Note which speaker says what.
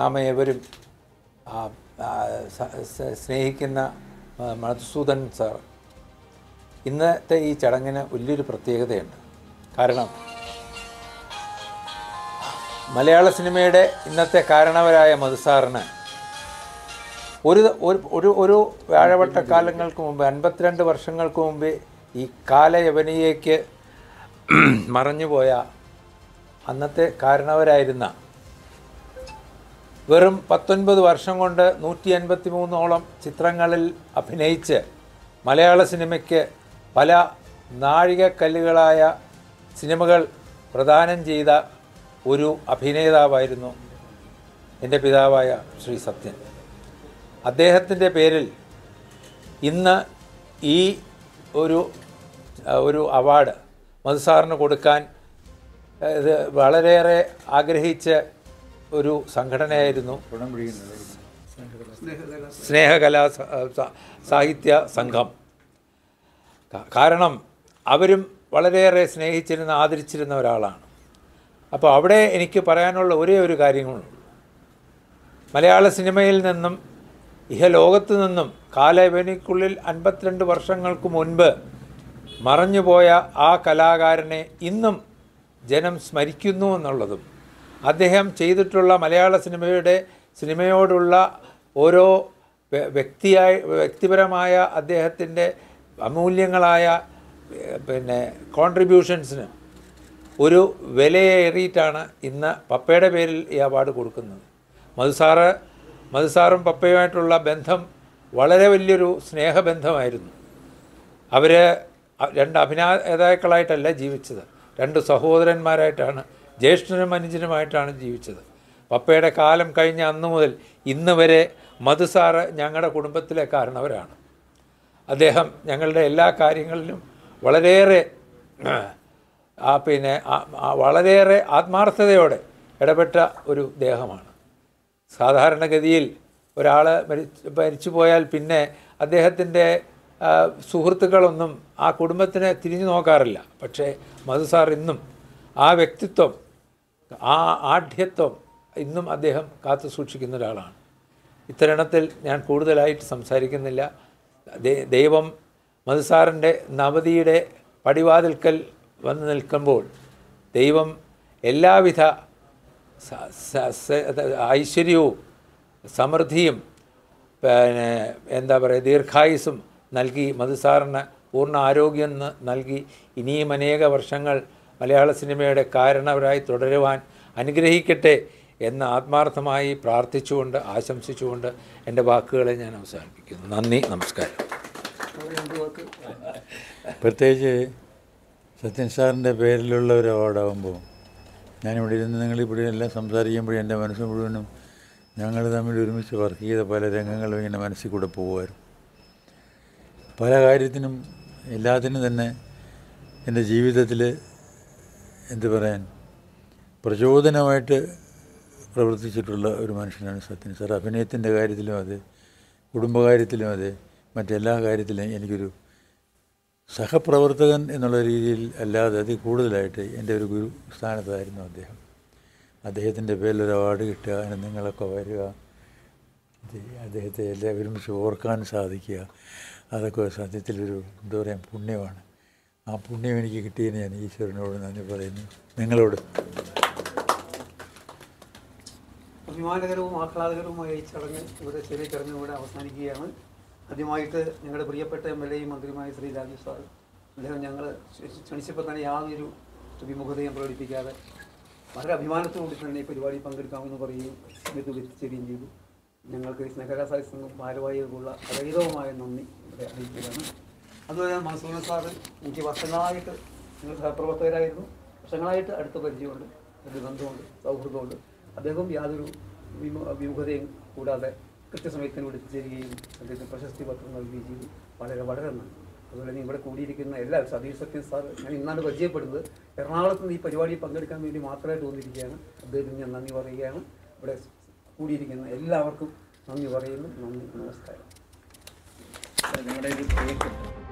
Speaker 1: നാം ഏവരും ആ, ആ, സ- സ- സ്നേഹിക്കുന്ന ആ, മധുസൂദൻ സാർ ഇന്നത്തെ ഈ ചടങ്ങിന് വലിയൊരു പ്രത്യേകതയുണ്ട് കാരണം മലയാള സിനിമയുടെ ഇന്നത്തെ കാരണവരായ മധുസാറിന് ഒരു ഒരു ഒരു ഒരു വ്യാഴവട്ട കാലങ്ങൾക്ക് മുമ്പ് അൻപത്തിരണ്ട് വർഷങ്ങൾക്ക് മുമ്പ് ഈ കാലയവനിയേക്ക് മറഞ്ഞുപോയ അന്നത്തെ കാരണവരായിരുന്ന വെറും പത്തൊൻപത് വർഷം കൊണ്ട് നൂറ്റി അൻപത്തി മൂന്നോളം ചിത്രങ്ങളിൽ അഭിനയിച്ച് മലയാള സിനിമയ്ക്ക് പല നാഴികക്കല്ലുകളായ സിനിമകൾ പ്രദാനം ചെയ്ത ഒരു അഭിനേതാവായിരുന്നു എൻ്റെ പിതാവായ ശ്രീ സത്യൻ അദ്ദേഹത്തിൻ്റെ പേരിൽ ഇന്ന് ഈ ഒരു അഹ് ഒരു അവാർഡ് മധുസാറിന് കൊടുക്കാൻ അഹ് ഇത് വളരെയേറെ ആഗ്രഹിച്ച ഒരു സംഘടനയായിരുന്നു സ്നേഹകലാ സ- സ- സാഹിത്യ സംഘം കാ- കാരണം അവരും വളരെയേറെ സ്നേഹിച്ചിരുന്ന ആദരിച്ചിരുന്ന ഒരാളാണ് അപ്പോൾ അവിടെ എനിക്ക് പറയാനുള്ള ഒരേ ഒരു കാര്യങ്ങളുള്ളൂ മലയാള സിനിമയിൽ നിന്നും ഇഹലോകത്ത് നിന്നും കാലയവനിക്കുള്ളിൽ അൻപത്തിരണ്ട് വർഷങ്ങൾക്ക് മുൻപ് മറഞ്ഞുപോയ ആ കലാകാരനെ ഇന്നും ജനം സ്മരിക്കുന്നു എന്നുള്ളതും അദ്ദേഹം ചെയ്തിട്ടുള്ള മലയാള സിനിമയുടെ സിനിമയോടുള്ള ഓരോ വ്യ- വ്യക്തിയായി വ്യക്തിപരമായ അദ്ദേഹത്തിൻ്റെ അമൂല്യങ്ങളായ ഏഹ്, പിന്നെ കോൺട്രിബ്യൂഷൻസിന് ഒരു വിലയേറിയിട്ടാണ് ഇന്ന് പപ്പയുടെ പേരിൽ ഈ അവാർഡ് കൊടുക്കുന്നത് മധുസാറ് മധുസാറും പപ്പയുമായിട്ടുള്ള ബന്ധം വളരെ വലിയൊരു സ്നേഹബന്ധമായിരുന്നു അവർ രണ്ട് അഭിനേതാക്കളായിട്ടല്ല ജീവിച്ചത് രണ്ട് സഹോദരന്മാരായിട്ടാണ് ജ്യേഷ്ഠനും അനുജനുമായിട്ടാണ് ജീവിച്ചത് പപ്പയുടെ കാലം കഴിഞ്ഞ അന്ന് മുതൽ ഇന്ന് വരെ മധുസാറ് ഞങ്ങളുടെ കുടുംബത്തിലെ കാരണവരാണ് അദ്ദേഹം ഞങ്ങളുടെ എല്ലാ കാര്യങ്ങളിലും വളരെയേറെ ആ പിന്നെ ആ- ആ വളരെയേറെ ആത്മാർത്ഥതയോടെ ഇടപെട്ട ഒരു ദേഹമാണ് സാധാരണഗതിയിൽ ഒരാൾ മരിച്ചു മരിച്ചു പോയാൽ പിന്നെ അദ്ദേഹത്തിൻ്റെ ആ, സുഹൃത്തുക്കളൊന്നും ആ കുടുംബത്തിനെ തിരിഞ്ഞു നോക്കാറില്ല പക്ഷേ മധു സാർ ഇന്നും ആ വ്യക്തിത്വം ആ ആഢ്യത്വം ഇന്നും അദ്ദേഹം കാത്തു സൂക്ഷിക്കുന്ന ഒരാളാണ് ഇത്തരണത്തിൽ ഞാൻ കൂടുതലായിട്ട് സംസാരിക്കുന്നില്ല ദൈ- ദൈവം മധുസാറിൻ്റെ നവതിയുടെ പടിവാതിൽക്കൽ വന്ന് നിൽക്കുമ്പോൾ ദൈവം എല്ലാവിധ സ- സ- സ- ഐശ്വര്യവും സമൃദ്ധിയും പിന്നെ എന്താ പറയുക ദീർഘായുസും നൽകി മധുസാറിന് പൂർണ്ണ ആരോഗ്യം ന- നൽകി ഇനിയും അനേക വർഷങ്ങൾ മലയാള സിനിമയുടെ കാരണവരായി തുടരുവാൻ അനുഗ്രഹിക്കട്ടെ എന്ന് ആത്മാർത്ഥമായി പ്രാർത്ഥിച്ചുകൊണ്ട് ആശംസിച്ചുകൊണ്ട് എൻ്റെ വാക്കുകളെ ഞാൻ അവസാനിപ്പിക്കുന്നു നന്ദി നമസ്കാരം
Speaker 2: പ്രത്യേകിച്ച് സത്യൻ സാറിൻ്റെ പേരിലുള്ള ഒരു അവാർഡാകുമ്പോൾ ഞാനിവിടെ ഇരുന്ന് നിങ്ങളിവിടെ എല്ലാം സംസാരിക്കുമ്പോഴും എൻ്റെ മനസ്സ് മുഴുവനും ഞങ്ങൾ തമ്മിൽ ഒരുമിച്ച് വർക്ക് ചെയ്ത പല രംഗങ്ങളും ഇങ്ങനെ മനസ്സിൽ കൂടെ പോകുമായിരുന്നു പല കാര്യത്തിനും എല്ലാത്തിനും തന്നെ എൻ്റെ ജീവിതത്തിൽ എന്ത് പറയാൻ പ്രചോദനമായിട്ട് പ്രവർത്തിച്ചിട്ടുള്ള ഒരു മനുഷ്യനാണ് സത്യൻ സാർ അഭിനയത്തിൻ്റെ കാര്യത്തിലും അതെ കുടുംബകാര്യത്തിലും അതെ മറ്റെല്ലാ കാര്യത്തിലും എനിക്കൊരു സഹപ്രവർത്തകൻ എന്നുള്ള രീതിയിൽ അല്ലാതെ അതിൽ കൂടുതലായിട്ട് എൻ്റെ ഒരു ഗുരു സ്ഥാനത്തായിരുന്നു അദ്ദേഹം അദ്ദേഹത്തിൻ്റെ പേരിലൊരു അവാർഡ് കിട്ടുക അതിന് നിങ്ങളൊക്കെ വരിക ഇത് അദ്ദേഹത്തെ എല്ലാം ഒരുമിച്ച് ഓർക്കാൻ സാധിക്കുക അതൊക്കെ സത്യത്തിലൊരു എന്താ പറയുക പുണ്യമാണ് ആ പുണ്യം എനിക്ക് കിട്ടിയതിന് ഞാൻ ഈശ്വരനോട് നന്ദി പറയുന്നു നിങ്ങളോട്
Speaker 3: അഭിമാനകരവും ആഹ്ലാദകരവുമായ ഈ ചടങ്ങ് ഇവിടെ ചെറിയ ചടങ്ങ് ഇവിടെ അവസാനിക്കുകയാണ് ആദ്യമായിട്ട് ഞങ്ങളുടെ പ്രിയപ്പെട്ട എം എൽ എയും മന്ത്രിയുമായ ശ്രീ രാജു സാർ അദ്ദേഹം ഞങ്ങൾ ക്ഷണിച്ചപ്പോൾ തന്നെ യാതൊരു വിമുഖതയും പ്രകടിപ്പിക്കാതെ വളരെ അഭിമാനത്തോടുകൂടി തന്നെ ഈ പരിപാടി പങ്കെടുക്കാമെന്ന് പറയുകയും സമയത്ത് എത്തിച്ചേരുകയും ചെയ്തു ഞങ്ങൾക്ക് സ്നേഹകലാസായ സംഘം ഭാരവാഹികൾക്കുള്ള അതീതവുമായ നന്ദി ഇവിടെ അറിയിക്കുകയാണ് അതുപോലെ തന്നെ മൻസൂർ സാറ് എനിക്ക് വർഷങ്ങളായിട്ട് ഞങ്ങൾ സഹപ്രവർത്തകരായിരുന്നു വർഷങ്ങളായിട്ട് അടുത്ത പരിചയമുണ്ട് ഒരു ബന്ധമുണ്ട് സൗഹൃദമുണ്ട് അദ്ദേഹം യാതൊരു വിമു വിമുഖതയും കൂടാതെ കൃത്യസമയത്തിന് ഇവിടെ എത്തിച്ചേരുകയും അദ്ദേഹത്തിന് പ്രശസ്തി പത്രം നൽകുകയും ചെയ്തു വളരെ വളരെ നന്ദി അതുപോലെ തന്നെ ഇവിടെ കൂടിയിരിക്കുന്ന എല്ലാ സതീഷ് സത്യൻ സാർ ഞാൻ ഇന്നാണ് പരിചയപ്പെടുന്നത് എറണാകുളത്ത് നിന്ന് ഈ പരിപാടിയിൽ പങ്കെടുക്കാൻ വേണ്ടി മാത്രമായിട്ട് വന്നിരിക്കുകയാണ് അദ്ദേഹത്തിന് ഞാൻ നന്ദി പറയുകയാണ് ഇവിടെ കൂടിയിരിക്കുന്ന എല്ലാവർക്കും നന്ദി പറയുന്നു നന്ദി നമസ്കാരം
Speaker 4: നിങ്ങളുടെ ഒരു പ്രിയപ്പെട്ട